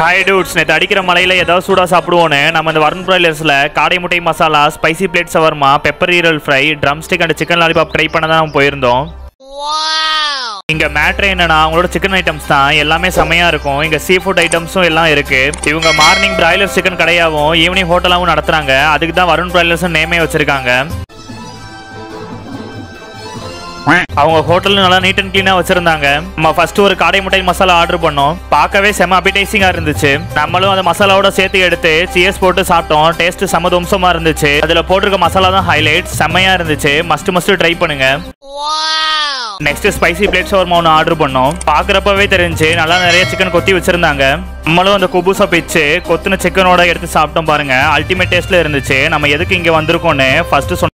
hi dudes நேற்று அடிக்கிற மலையில் ஏதாவது சூடாக சாப்பிடுவோன்னு நம்ம இந்த வருண் பிராய்லர்ஸில் காடை முட்டை masala spicy plate shawarma pepper ஈரல் fry drumstick and chicken lollipop try பண்ண தான் நம்ம போயிருந்தோம் இங்க மேட்ரு என்னன்னா அவங்களோட சிக்கன் ஐட்டம்ஸ் தான் எல்லாமே செமையா இருக்கும் இங்க சீ ஃபுட் ஐட்டம்ஸும் எல்லாம் இருக்கு இவங்க மார்னிங் பிராய்லர் சிக்கன் கடையாவும் ஈவினிங் ஹோட்டலாவும் நடத்துறாங்க அதுக்கு தான் வருண் பிராய்லர்ஸ் நேமே வச்சிருக்காங்க அவங்க ஹோட்டல் நல்லா நீட் அண்ட் கிளீனா வச்சிருந்தாங்க நம்ம ஃபர்ஸ்ட் ஒரு காடை முட்டை மசாலா ஆர்டர் பண்ணோம் பார்க்கவே செம அபிடைசிங்கா இருந்துச்சு நம்மளும் அந்த மசாலாவோட சேர்த்து எடுத்து சிஎஸ் போட்டு சாப்பிட்டோம் டேஸ்ட் செம தும்சமா இருந்துச்சு அதுல போட்டிருக்க மசாலா தான் ஹைலைட் செம்மையா இருந்துச்சு மஸ்ட் மஸ்ட் ட்ரை பண்ணுங்க நெக்ஸ்ட் ஸ்பைசி பிளேட் ஷவர்மா ஒன்று ஆர்டர் பண்ணோம் பார்க்குறப்பவே தெரிஞ்சு நல்லா நிறைய சிக்கன் கொத்தி வச்சிருந்தாங்க நம்மளும் அந்த குபூசா பிச்சு கொத்துன சிக்கனோட எடுத்து சாப்பிட்டோம் பாருங்க அல்டிமேட் டேஸ்ட்ல இருந்துச்சு நம்ம எதுக்கு இங்க வந்திருக்கோம்னு ஃபர்ஸ்ட் சொன்ன